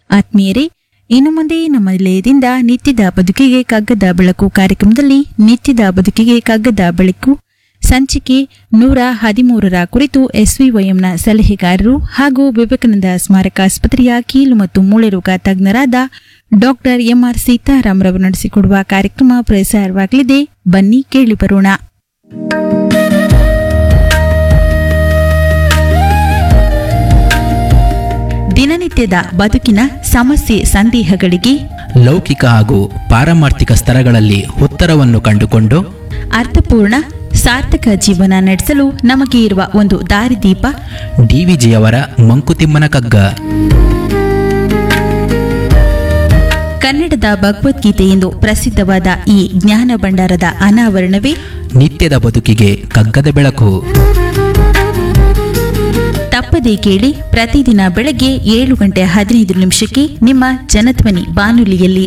ಆತ್ಮೀಯರೇ ಇನ್ನು ಮುಂದೆ ನಮ್ಮ ನಿಲಯದಿಂದ ನಿತ್ಯದ ಬದುಕಿಗೆ ಕಗ್ಗದ ಬೆಳಕು ಕಾರ್ಯಕ್ರಮದಲ್ಲಿ ನಿತ್ಯದ ಬದುಕಿಗೆ ಕಗ್ಗದ ಬೆಳಕು ಸಂಚಿಕೆ ನೂರ ಹದಿಮೂರರ ಕುರಿತು ಎಸ್ವಿವೈಎಂನ ಸಲಹೆಗಾರರು ಹಾಗೂ ವಿವೇಕಾನಂದ ಸ್ಮಾರಕ ಆಸ್ಪತ್ರೆಯ ಕೀಲು ಮತ್ತು ಮೂಳೆ ರೋಗ ತಜ್ಞರಾದ ಡಾಕ್ಟರ್ ಎಂಆರ್ ಸೀತಾರಾಮ್ರವರು ನಡೆಸಿಕೊಡುವ ಕಾರ್ಯಕ್ರಮ ಪ್ರಸಾರವಾಗಲಿದೆ ಬನ್ನಿ ಕೇಳಿ ಬರೋಣ ದಿನನಿತ್ಯದ ಬದುಕಿನ ಸಮಸ್ಯೆ ಸಂದೇಹಗಳಿಗೆ ಲೌಕಿಕ ಹಾಗೂ ಪಾರಮಾರ್ಥಿಕ ಸ್ತರಗಳಲ್ಲಿ ಉತ್ತರವನ್ನು ಕಂಡುಕೊಂಡು ಅರ್ಥಪೂರ್ಣ ಸಾರ್ಥಕ ಜೀವನ ನಡೆಸಲು ನಮಗೆ ಇರುವ ಒಂದು ದಾರಿದೀಪ ಡಿವಿಜಿಯವರ ಮಂಕುತಿಮ್ಮನ ಕಗ್ಗ ಕನ್ನಡದ ಭಗವದ್ಗೀತೆ ಎಂದು ಪ್ರಸಿದ್ಧವಾದ ಈ ಜ್ಞಾನ ಭಂಡಾರದ ಅನಾವರಣವೇ ನಿತ್ಯದ ಬದುಕಿಗೆ ಕಗ್ಗದ ಬೆಳಕು ತಪ್ಪದೇ ಕೇಳಿ ಪ್ರತಿದಿನ ಬೆಳಗ್ಗೆ ಏಳು ಗಂಟೆ ಹದಿನೈದು ನಿಮಿಷಕ್ಕೆ ನಿಮ್ಮ ಜನಧ್ವನಿ ಬಾನುಲಿಯಲ್ಲಿ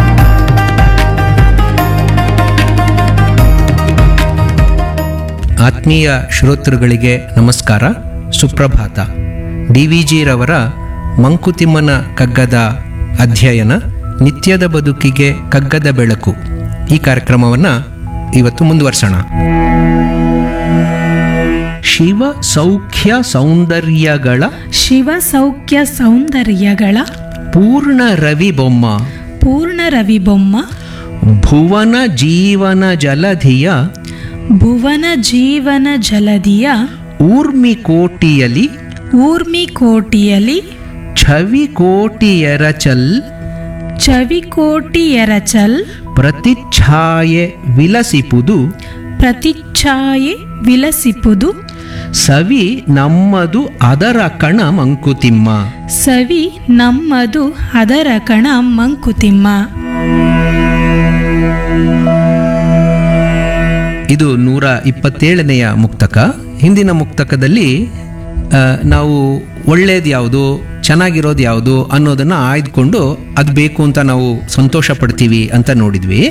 ಆತ್ಮೀಯ ಶ್ರೋತೃಗಳಿಗೆ ನಮಸ್ಕಾರ ಸುಪ್ರಭಾತ ಡಿ ವಿ ಜಿರವರ ಮಂಕುತಿಮ್ಮನ ಕಗ್ಗದ ಅಧ್ಯಯನ ನಿತ್ಯದ ಬದುಕಿಗೆ ಕಗ್ಗದ ಬೆಳಕು ಈ ಕಾರ್ಯಕ್ರಮವನ್ನು ಇವತ್ತು ಮುಂದುವರ್ಸೋಣ ಶಿವ ಸೌಖ್ಯ ಸೌಂದರ್ಯಗಳ ಶಿವ ಸೌಖ್ಯ ಸೌಂದರ್ಯಗಳ ಪೂರ್ಣ ರವಿ ಬೊಮ್ಮ ಪೂರ್ಣ ರವಿಬೊಮ್ಮ ಭುವನ ಜೀವನ ಜಲಧಿಯ ಭುವನ ಜೀವನ ಜಲದಿಯ ಊರ್ಮಿ ಕೋಟಿಯಲಿ ಊರ್ಮಿ ಕೋಟಿಯಲಿ ಛವಿ ಕೋಟಿಯರಚಲ್ ಚವಿಕೋಟಿ ಎರಚಲ್ ಪ್ರತಿಚ್ಛಾಯೆ ವಿಲಸಿಪುದು ಪ್ರತಿಚ್ಛಾಯೆ ವಿಲಸಿಪುದು ಸವಿ ನಮ್ಮದು ಅದರ ಕಣ ಮಂಕುತಿಮ್ಮ ಸವಿ ನಮ್ಮದು ಅದರ ಕಣ ಮಂಕುತಿಮ್ಮ ಇದು ನೂರ ಇಪ್ಪತ್ತೇಳನೆಯ ಮುಕ್ತಕ ಹಿಂದಿನ ಮುಕ್ತಕದಲ್ಲಿ ಆ, ನಾವು ಒಳ್ಳೇದು ಯಾವುದು ಚೆನ್ನಾಗಿರೋದು ಯಾವುದು ಅನ್ನೋದನ್ನು ಆಯ್ದುಕೊಂಡು ಅದು ಬೇಕು ಅಂತ ನಾವು ಸಂತೋಷ ಪಡ್ತೀವಿ ಅಂತ ನೋಡಿದ್ವಿ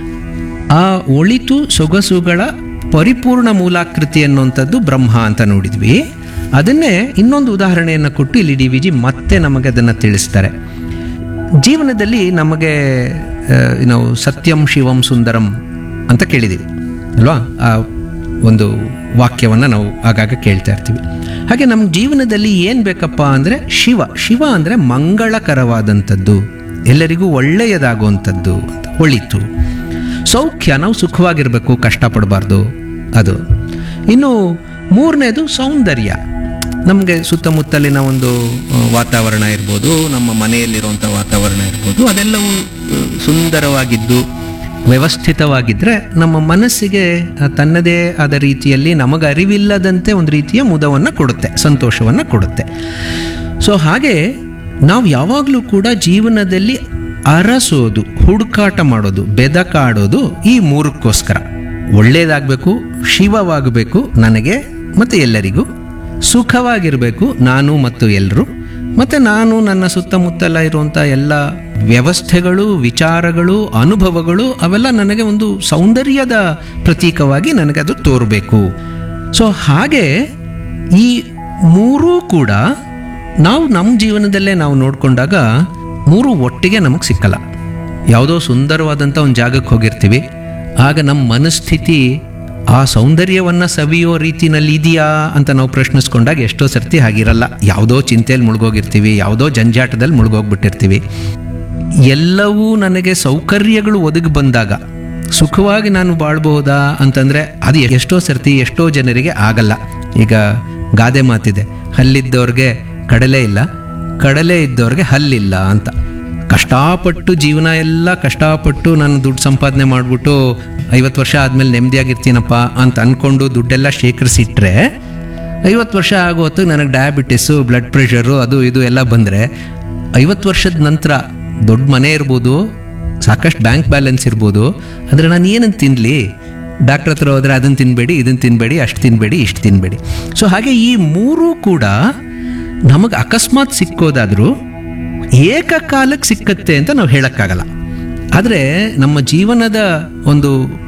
ಆ ಒಳಿತು ಸೊಗಸುಗಳ ಪರಿಪೂರ್ಣ ಮೂಲಾಕೃತಿ ಅನ್ನುವಂಥದ್ದು ಬ್ರಹ್ಮ ಅಂತ ನೋಡಿದ್ವಿ ಅದನ್ನೇ ಇನ್ನೊಂದು ಉದಾಹರಣೆಯನ್ನು ಕೊಟ್ಟು ಇಲ್ಲಿ ಡಿ ವಿ ಜಿ ಮತ್ತೆ ನಮಗೆ ಅದನ್ನು ತಿಳಿಸ್ತಾರೆ ಜೀವನದಲ್ಲಿ ನಮಗೆ ಆ, ನಾವು ಸತ್ಯಂ ಶಿವಂ ಸುಂದರಂ ಅಂತ ಕೇಳಿದ್ದೀವಿ ಅಲ್ವಾ ಆ ಒಂದು ವಾಕ್ಯವನ್ನು ನಾವು ಆಗಾಗ ಕೇಳ್ತಾ ಇರ್ತೀವಿ ಹಾಗೆ ನಮ್ಮ ಜೀವನದಲ್ಲಿ ಏನು ಬೇಕಪ್ಪ ಅಂದರೆ ಶಿವ ಶಿವ ಅಂದರೆ ಮಂಗಳಕರವಾದಂಥದ್ದು ಎಲ್ಲರಿಗೂ ಒಳ್ಳೆಯದಾಗುವಂಥದ್ದು ಅಂತ ಒಳಿತು ಸೌಖ್ಯ ನಾವು ಸುಖವಾಗಿರಬೇಕು ಕಷ್ಟಪಡಬಾರ್ದು ಅದು ಇನ್ನು ಮೂರನೇದು ಸೌಂದರ್ಯ ನಮಗೆ ಸುತ್ತಮುತ್ತಲಿನ ಒಂದು ಆ, ವಾತಾವರಣ ಇರ್ಬೋದು ನಮ್ಮ ಮನೆಯಲ್ಲಿರುವಂಥ ವಾತಾವರಣ ಇರ್ಬೋದು ಅದೆಲ್ಲವೂ ಆ, ಸುಂದರವಾಗಿದ್ದು ವ್ಯವಸ್ಥಿತವಾಗಿದ್ದರೆ ನಮ್ಮ ಮನಸ್ಸಿಗೆ ಆ, ತನ್ನದೇ ಆದ ರೀತಿಯಲ್ಲಿ ನಮಗೆ ಅರಿವಿಲ್ಲದಂತೆ ಒಂದು ರೀತಿಯ ಮುದವನ್ನು ಕೊಡುತ್ತೆ ಸಂತೋಷವನ್ನು ಕೊಡುತ್ತೆ ಸೊ ಹಾಗೆ ನಾವು ಯಾವಾಗಲೂ ಕೂಡ ಜೀವನದಲ್ಲಿ ಅರಸೋದು ಹುಡುಕಾಟ ಮಾಡೋದು ಬೆದಕಾಡೋದು ಈ ಮೂರಕ್ಕೋಸ್ಕರ ಒಳ್ಳೇದಾಗಬೇಕು ಶಿವವಾಗಬೇಕು ನನಗೆ ಮತ್ತು ಎಲ್ಲರಿಗೂ ಸುಖವಾಗಿರಬೇಕು ನಾನು ಮತ್ತು ಎಲ್ಲರೂ ಮತ್ತು ನಾನು ನನ್ನ ಸುತ್ತಮುತ್ತಲ ಇರುವಂಥ ಎಲ್ಲ ವ್ಯವಸ್ಥೆಗಳು ವಿಚಾರಗಳು ಅನುಭವಗಳು ಅವೆಲ್ಲ ನನಗೆ ಒಂದು ಸೌಂದರ್ಯದ ಪ್ರತೀಕವಾಗಿ ನನಗೆ ಅದು ತೋರಬೇಕು ಸೊ ಹಾಗೆ ಈ ಮೂರೂ ಕೂಡ ನಾವು ನಮ್ಮ ಜೀವನದಲ್ಲೇ ನಾವು ನೋಡಿಕೊಂಡಾಗ ಮೂರು ಒಟ್ಟಿಗೆ ನಮಗೆ ಸಿಕ್ಕಲ್ಲ ಯಾವುದೋ ಸುಂದರವಾದಂಥ ಒಂದು ಜಾಗಕ್ಕೆ ಹೋಗಿರ್ತೀವಿ ಆಗ ನಮ್ಮ ಮನಸ್ಥಿತಿ ಆ ಸೌಂದರ್ಯವನ್ನು ಸವಿಯೋ ರೀತಿನಲ್ಲಿ ಇದೆಯಾ ಅಂತ ನಾವು ಪ್ರಶ್ನಿಸ್ಕೊಂಡಾಗ ಎಷ್ಟೋ ಸರ್ತಿ ಹಾಗಿರಲ್ಲ ಯಾವುದೋ ಚಿಂತೆಯಲ್ಲಿ ಮುಳುಗೋಗಿರ್ತೀವಿ ಯಾವುದೋ ಜಂಜಾಟದಲ್ಲಿ ಮುಳುಗೋಗ್ಬಿಟ್ಟಿರ್ತೀವಿ ಎಲ್ಲವೂ ನನಗೆ ಸೌಕರ್ಯಗಳು ಒದಗಿ ಬಂದಾಗ ಸುಖವಾಗಿ ನಾನು ಬಾಳ್ಬಹುದಾ ಅಂತಂದರೆ ಅದು ಎಷ್ಟೋ ಸರ್ತಿ ಎಷ್ಟೋ ಜನರಿಗೆ ಆಗಲ್ಲ ಈಗ ಗಾದೆ ಮಾತಿದೆ ಹಲ್ಲಿದ್ದವ್ರಿಗೆ ಕಡಲೆ ಇಲ್ಲ ಕಡಲೆ ಇದ್ದವ್ರಿಗೆ ಹಲ್ಲಿಲ್ಲ ಅಂತ ಕಷ್ಟಪಟ್ಟು ಜೀವನ ಎಲ್ಲ ಕಷ್ಟಪಟ್ಟು ನಾನು ದುಡ್ಡು ಸಂಪಾದನೆ ಮಾಡಿಬಿಟ್ಟು ಐವತ್ತು ವರ್ಷ ಆದಮೇಲೆ ನೆಮ್ಮದಿಯಾಗಿರ್ತೀನಪ್ಪ ಅಂತ ಅಂದ್ಕೊಂಡು ದುಡ್ಡೆಲ್ಲ ಶೇಖರಿಸಿಟ್ರೆ ಐವತ್ತು ವರ್ಷ ಆಗೋ ಹೊತ್ತಿಗೆ ನನಗೆ ಡಯಾಬಿಟಿಸು ಬ್ಲಡ್ ಪ್ರೆಷರು ಅದು ಇದು ಎಲ್ಲ ಬಂದರೆ ಐವತ್ತು ವರ್ಷದ ನಂತರ ದೊಡ್ಡ ಮನೆ ಇರ್ಬೋದು ಸಾಕಷ್ಟು ಬ್ಯಾಂಕ್ ಬ್ಯಾಲೆನ್ಸ್ ಇರ್ಬೋದು ಆದರೆ ನಾನು ಏನಂತ ತಿನ್ನಲಿ ಡಾಕ್ಟ್ರ್ ಹತ್ರ ಹೋದರೆ ಅದನ್ನು ತಿನ್ನಬೇಡಿ ಇದನ್ನು ತಿನ್ನಬೇಡಿ ಅಷ್ಟು ತಿನ್ನಬೇಡಿ ಇಷ್ಟು ತಿನ್ನಬೇಡಿ ಸೊ ಹಾಗೆ ಈ ಮೂರೂ ಕೂಡ ನಮಗೆ ಅಕಸ್ಮಾತ್ ಸಿಕ್ಕೋದಾದರೂ ಏಕಕಾಲಕ್ಕೆ ಸಿಕ್ಕತ್ತೆ ಅಂತ ನಾವು ಹೇಳೋಕ್ಕಾಗಲ್ಲ ಆದರೆ ನಮ್ಮ ಜೀವನದ ಒಂದು